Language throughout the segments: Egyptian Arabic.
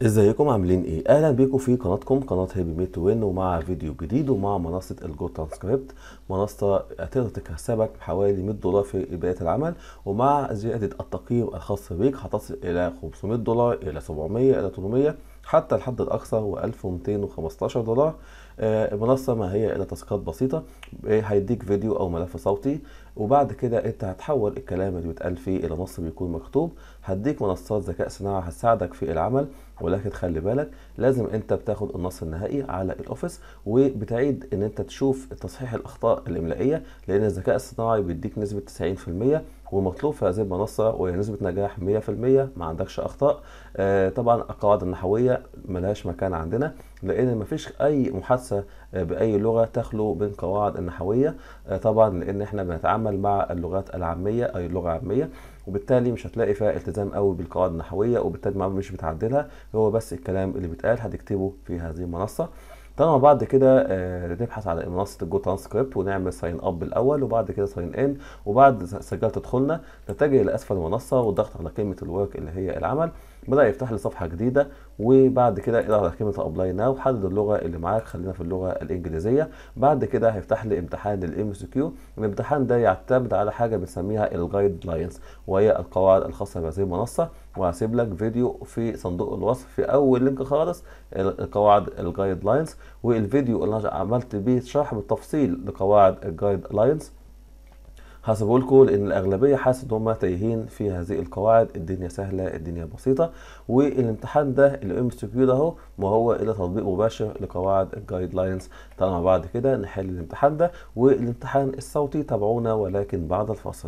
ازيكم عاملين ايه اهلا بيكم في قناتكم قناه هيبي ميت وين ومع فيديو جديد ومع منصه الجو ترانسكريبت منصه تقدر تكسبك بحوالي 100 دولار في بدايه العمل ومع زياده التقييم الخاص بيك هتصل الى 500 دولار الى 700 الى 800 حتى الحد الاقصى هو 1215 دولار آه، المنصه ما هي الا تاسكات بسيطه آه، هيديك فيديو او ملف صوتي وبعد كده انت هتحول الكلام اللي بيتقال فيه الى نص بيكون مكتوب هديك منصات ذكاء صناعي هتساعدك في العمل ولكن خلي بالك لازم انت بتاخد النص النهائي على الاوفيس وبتعيد ان انت تشوف تصحيح الاخطاء الاملائيه لان الذكاء الصناعي بيديك نسبه 90% ومطلوب في هذه المنصه وهي نسبه نجاح 100% ما عندكش اخطاء آه طبعا القواعد النحويه ملهاش مكان عندنا لان مفيش اي محادثه باي لغه تخلو من قواعد النحويه آه طبعا لان احنا بنتعامل مع اللغات العاميه اي اللغه العاميه وبالتالي مش هتلاقي فيها التزام قوي بالقواعد النحويه وبالتالي ما مش بتعدلها هو بس الكلام اللي بيتقال هتكتبه في هذه المنصه طبعا بعد كده آه نبحث على منصه الجو ترانسكريبت ونعمل ساين اب الاول وبعد كده ساين ان وبعد سجلت تدخلنا نتجه الى اسفل المنصه والضغط على كلمه الورك اللي هي العمل بدا يفتح لي صفحه جديده وبعد كده اضغط على كلمه ابلاي ناو حدد اللغه اللي معاك خلينا في اللغه الانجليزيه بعد كده هيفتح لي امتحان الام سي كيو الامتحان ده يعتمد على حاجه بنسميها الجايد لاينز وهي القواعد الخاصه بهذه المنصه وهسيب لك فيديو في صندوق الوصف في اول لينك خالص القواعد الجايد لاينز والفيديو اللي انا عملت بيه شرح بالتفصيل لقواعد الجايد لاينز هسيبه لكم لان الاغلبيه حاسس ان هم تايهين في هذه القواعد الدنيا سهله الدنيا بسيطه والامتحان ده الام سي كيو ده اهو ما هو الا تطبيق مباشر لقواعد الجايد لاينز طالما بعد كده نحل الامتحان ده والامتحان الصوتي تابعونا ولكن بعد الفاصل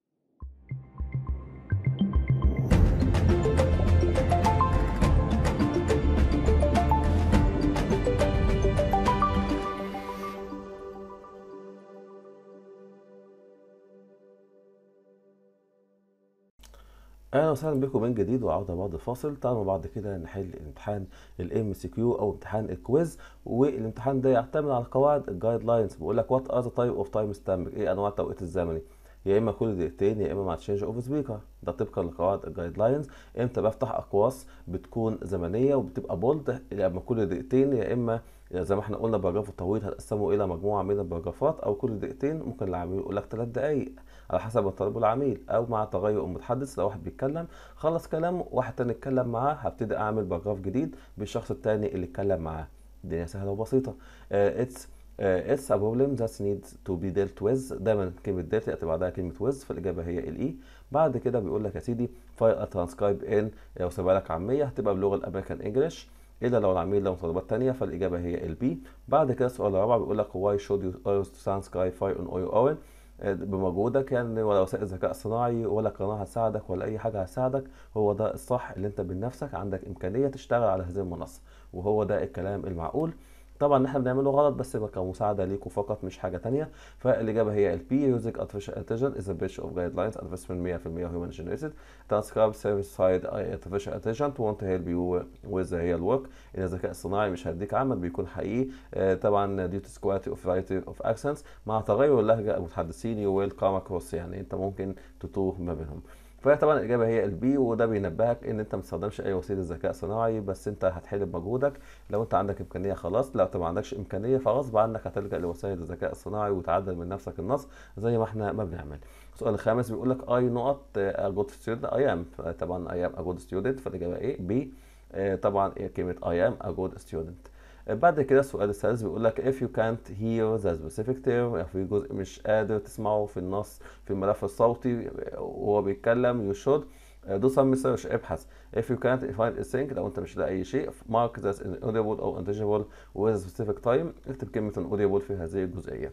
اهلا وسهلا بكم من جديد وعوده بعد الفاصل تعالوا بعد كده نحل امتحان الام سي كيو او امتحان الكويز والامتحان ده يعتمد على قواعد الجايد لاينز بيقول لك وات ار ذا تايب اوف تايم ستامب ايه انواع التوقيت الزمني يا اما كل دقيقتين يا اما مع تشينج اوف سبيكر ده طبقا لقواعد الجايد لاينز امتى بفتح اقواس بتكون زمنيه وبتبقى بولد يا اما كل دقيقتين يا اما زي ما احنا قلنا باراجراف الطويل هنقسمه الى مجموعه من الباراجرافات او كل دقيقتين ممكن العميل يقول لك ثلاث دقائق على حسب ما طلبه العميل او مع تغير المتحدث لو واحد بيتكلم خلص كلامه واحد تاني اتكلم معاه هبتدي اعمل باراجراف جديد بالشخص التاني اللي اتكلم معاه الدنيا سهله وبسيطه اتس اتس ا بروبلم ذات نيدز تو بي ديلت ويز دايما كلمه ديلت ياتي بعدها كلمه ويز فالاجابه هي الاي بعد كده بيقول لك يا سيدي فايل ترانسكرايب ان لو سيبها لك عاميه هتبقى بلغه الامريكان انجلش الا لو العميل له متطلبات تانية فالاجابه هي البي بعد كده السؤال الرابع بيقول لك واي شود يو ترانسكرايب فايل اون اويو اون بمجهودك يعني ولا وسائل ذكاء صناعي ولا قناه هتساعدك ولا اي حاجه هتساعدك هو ده الصح اللي انت بنفسك عندك امكانيه تشتغل على هذه المنصه وهو ده الكلام المعقول طبعا احنا بنعمله غلط بس كمساعده ليكم فقط مش حاجه تانية فالاجابه هي البي يوزك artificial intelligence is a bridge of guidelines investment 100% human generated transcribe service side artificial intelligence want to help you with the real work ان الذكاء الصناعي مش هيديك عمل بيكون حقيقي آه طبعا due to squarity of variety of accents مع تغير اللهجه المتحدثين you will come across يعني انت ممكن تتوه ما بينهم فطبعا الاجابه هي البي وده بينبهك ان انت ما تستخدمش اي وسيله ذكاء صناعي بس انت هتحل بمجهودك لو انت عندك امكانيه خلاص لو انت ما عندكش امكانيه فغصب عنك هتلجا لوسائل الذكاء الصناعي وتعدل من نفسك النص زي ما احنا ما بنعمل السؤال الخامس بيقول لك اي نقط جود ستودنت اي ام طبعا اي ام ا جود ستودنت فالاجابه ايه بي طبعا كلمه اي ام ا جود ستودنت بعد كده السؤال الثالث بيقول لك if you can't hear the specific term في جزء مش قادر تسمعه في النص في الملف الصوتي وهو بيتكلم you should do some research ابحث if you can't find a thing لو انت مش لاقي اي شيء mark that inaudible او intelligible with a specific time اكتب كلمة inaudible في هذه الجزئية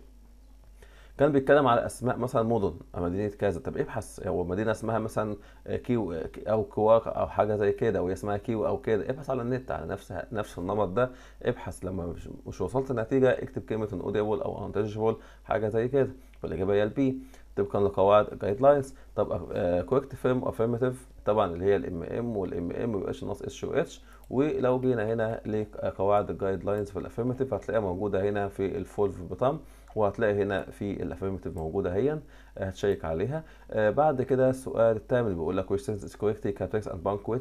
كان بيتكلم على اسماء مثلا مدن مدينه كذا طب ابحث هو مدينه اسمها مثلا كيو او كواك او حاجه زي كده او اسمها كيو او كده ابحث على النت على نفس نفس النمط ده ابحث لما مش, مش وصلت النتيجه اكتب كلمه اوديبل او انتجبل حاجه زي كده فالاجابه هي البي طبقا لقواعد جايد لاينز طب كوركت فيرم افيرماتيف طبعا اللي هي الام ام والام ام ما بيبقاش ناقص اتش و اتش ولو جينا هنا لقواعد الجايد لاينز في الافيرماتيف هتلاقيها موجوده هنا في الفولف بوتام وهتلاقي هنا في الافيرماتيف موجوده اهي هتشيك عليها آه بعد كده السؤال الثامن بيقول لك questions is correctly categorized and punctuated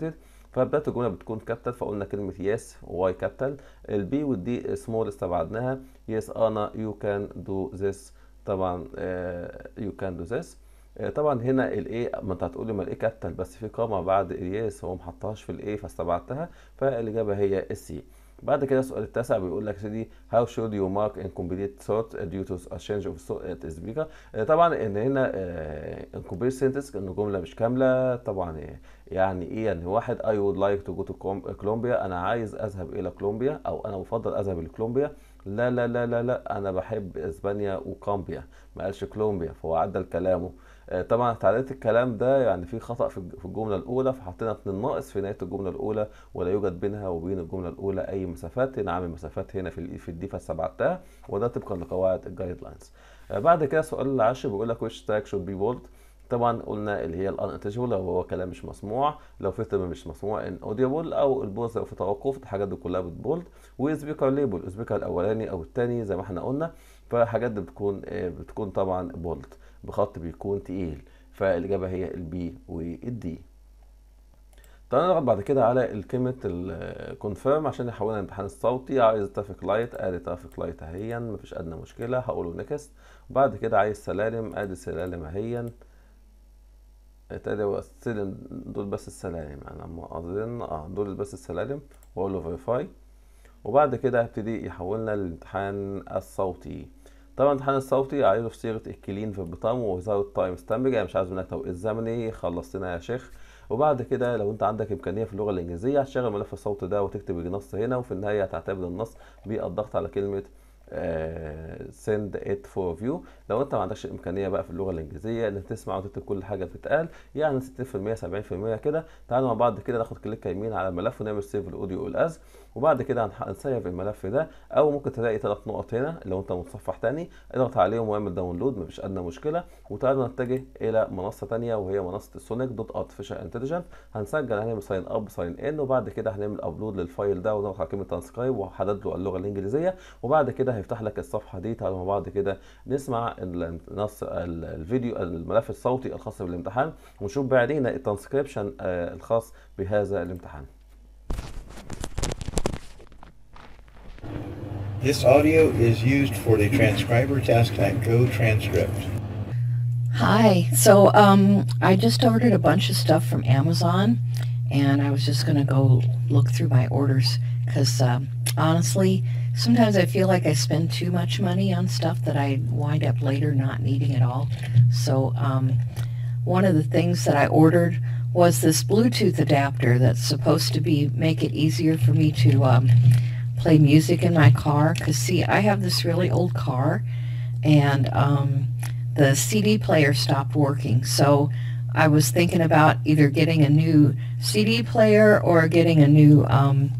فبدايه الجمله بتكون كابيتال فقلنا كلمه يس واي كابيتال البي والدي سمول استبعدناها يس انا يو كان دو ذس طبعا يو كان دو ذس طبعا هنا الاي ما انت هتقولي ما الاي كابيتال بس في قامه بعد الياس هو ما حطهاش في الاي فاستبعدتها فالاجابه هي السي بعد كده السؤال التاسع بيقول لك سيدي how should you mark incomplete thought due to a change of thought speaker طبعا ان هنا incomplete sentence انه جمله مش كامله طبعا يعني ايه يعني واحد I would like to go to كولومبيا انا عايز اذهب الى كولومبيا او انا بفضل اذهب الى كولومبيا لا لا لا لا لا انا بحب اسبانيا وكامبيا ما قالش كولومبيا فهو عدل كلامه طبعا تعديلات الكلام ده يعني في خطأ في الجملة الأولى فحطينا اتنين ناقص في نهاية الجملة الأولى ولا يوجد بينها وبين الجملة الأولى أي مسافات هنا عامل مسافات هنا في في الدي فاستبعدتها وده طبقا لقواعد الجايد لاينز بعد كده السؤال العاشر بيقول لك which tag should be bold طبعا قلنا اللي هي الانتجبل لو هو كلام مش مسموع لو في تم مش مسموع ان اوديبل او البوز لو في توقف الحاجات دي كلها بتبولد وسبيكر ليبل السبيكر الاولاني او الثاني زي ما احنا قلنا فالحاجات دي بتكون بتكون طبعا بولد بخط بيكون تقيل فالاجابه هي البي والدي تعالى نضغط بعد كده على كلمة الكونفيرم عشان يحولنا الامتحان الصوتي عايز ترافيك لايت ادي ترافيك لايت اهيا مفيش ادنى مشكلة هقوله نكست وبعد كده عايز سلالم ادي سلالم اهيا ابتدى السلم دول بس السلالم انا ما اظن اه دول بس السلالم واقول له فيريفاي وبعد كده هبتدي يحولنا للامتحان الصوتي طبعا الامتحان الصوتي عايزه في صيغه الكلين في البطام وزاوت تايم ستامبنج يعني مش عايز منك توقيت زمني خلصتنا يا شيخ وبعد كده لو انت عندك امكانيه في اللغه الانجليزيه هتشغل ملف الصوت ده وتكتب النص هنا وفي النهايه هتعتمد النص بالضغط على كلمه send it for view لو انت ما عندكش امكانيه بقى في اللغه الانجليزيه انك تسمع وتكتب كل حاجه بتتقال يعني 60% 70% كده تعالوا مع بعض كده ناخد كليك يمين على الملف ونعمل سيف الاوديو والاز وبعد كده هنسيف الملف ده او ممكن تلاقي ثلاث نقط هنا لو انت متصفح تاني اضغط عليهم واعمل داونلود مفيش ادنى مشكله وتعالوا نتجه الى منصه تانيه وهي منصه السونيك دوت ارتفيشال انتليجنت هنسجل هنعمل ساين اب ساين ان وبعد كده هنعمل ابلود للفايل ده ونضغط على كلمه ترانسكرايب وحدد له اللغه الانجليزيه وبعد كده هيفتح لك الصفحه دي تعالوا مع بعض كده نسمع النص الفيديو الملف الصوتي الخاص بالامتحان ونشوف بعدين الترانسكريبشن الخاص بهذا الامتحان This audio is used for the transcriber task type Go Transcript. Hi. So um, I just ordered a bunch of stuff from Amazon, and I was just going to go look through my orders because um, honestly, sometimes I feel like I spend too much money on stuff that I wind up later not needing at all. So um, one of the things that I ordered was this Bluetooth adapter that's supposed to be make it easier for me to um, play music in my car. Cause see, I have this really old car, and um, the CD player stopped working. So I was thinking about either getting a new CD player or getting a new um,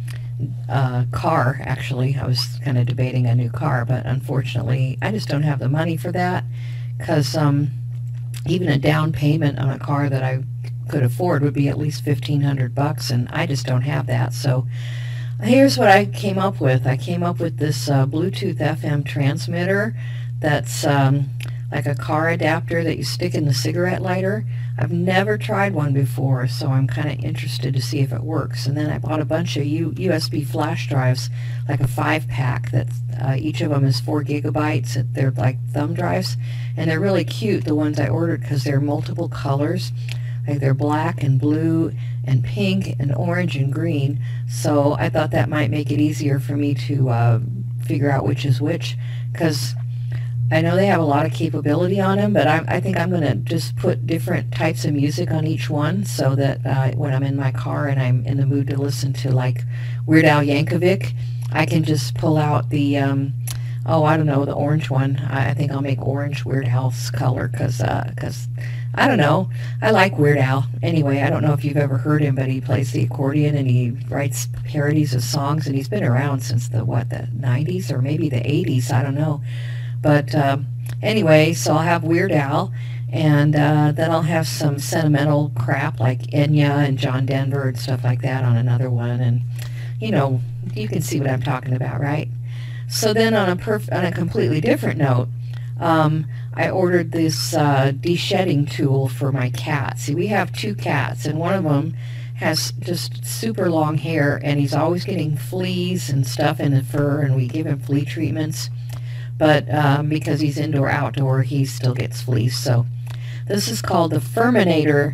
uh, car. Actually, I was kind of debating a new car, but unfortunately, I just don't have the money for that. Cause um, even a down payment on a car that I could afford would be at least fifteen hundred bucks, and I just don't have that. So here's what I came up with. I came up with this uh, Bluetooth FM transmitter that's um, like a car adapter that you stick in the cigarette lighter. I've never tried one before, so I'm kind of interested to see if it works. And then I bought a bunch of U- USB flash drives, like a five pack that uh, each of them is four gigabytes. They're like thumb drives, and they're really cute. The ones I ordered because they're multiple colors, like they're black and blue and pink and orange and green. So I thought that might make it easier for me to uh, figure out which is which, because I know they have a lot of capability on them, but I, I think I'm going to just put different types of music on each one so that uh, when I'm in my car and I'm in the mood to listen to like Weird Al Yankovic, I can just pull out the, um, oh, I don't know, the orange one. I, I think I'll make orange Weird Al's color because, uh, cause, I don't know. I like Weird Al. Anyway, I don't know if you've ever heard him, but he plays the accordion and he writes parodies of songs, and he's been around since the, what, the 90s or maybe the 80s. I don't know. But uh, anyway, so I'll have Weird Al, and uh, then I'll have some sentimental crap like Enya and John Denver and stuff like that on another one. And, you know, you can see what I'm talking about, right? So then on a, perf- on a completely different note, um, I ordered this uh, de-shedding tool for my cat. See, we have two cats, and one of them has just super long hair, and he's always getting fleas and stuff in the fur, and we give him flea treatments. But um, because he's indoor outdoor, he still gets fleas. So this is called the Furminator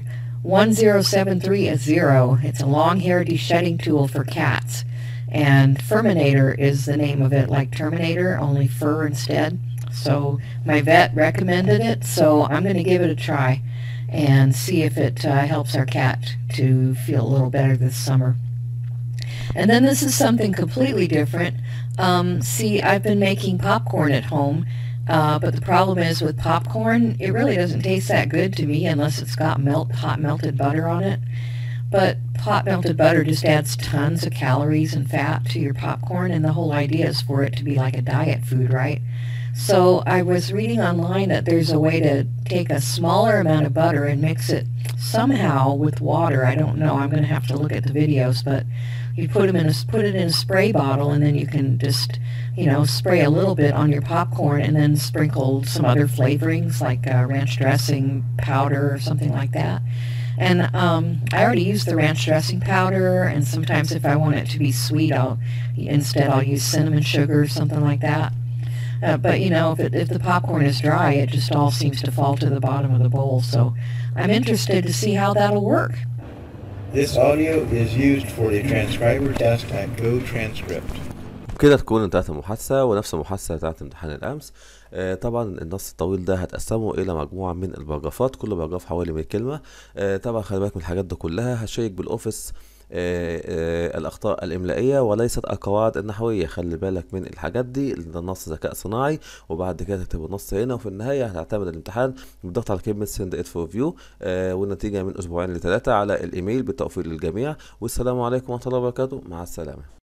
1073 It's a long hair deshedding tool for cats. And Furminator is the name of it, like Terminator, only fur instead. So my vet recommended it, so I'm going to give it a try and see if it uh, helps our cat to feel a little better this summer. And then this is something completely different. Um, see, I've been making popcorn at home, uh, but the problem is with popcorn, it really doesn't taste that good to me unless it's got melt, hot melted butter on it. But hot melted butter just adds tons of calories and fat to your popcorn, and the whole idea is for it to be like a diet food, right? So I was reading online that there's a way to take a smaller amount of butter and mix it somehow with water. I don't know. I'm going to have to look at the videos, but you put them in a put it in a spray bottle, and then you can just you know spray a little bit on your popcorn, and then sprinkle some other flavorings like uh, ranch dressing powder or something like that. And um, I already use the ranch dressing powder, and sometimes if I want it to be sweet, I'll instead I'll use cinnamon sugar or something like that. Uh, but you know, if, it, if the popcorn is dry, it just all seems to fall to the bottom of the bowl. So I'm interested to see how that'll work. This audio is used for the transcriber task type Go Transcript. كده تكون انتهت المحادثة ونفس المحادثة بتاعت امتحان الأمس آه طبعا النص الطويل ده هتقسمه إلى مجموعة من البراجرافات كل باراجراف حوالي 100 كلمة آه طبعا خلي بالك من الحاجات دي كلها هشيك بالأوفيس آه آه الأخطاء الإملائية وليست القواعد النحوية خلي بالك من الحاجات دي ده نص ذكاء صناعي وبعد كده تكتب النص هنا وفي النهاية هتعتمد الامتحان بالضغط على كلمة send it for review آه والنتيجة من أسبوعين لثلاثة على الإيميل بالتوفيق للجميع والسلام عليكم ورحمة الله وبركاته مع السلامة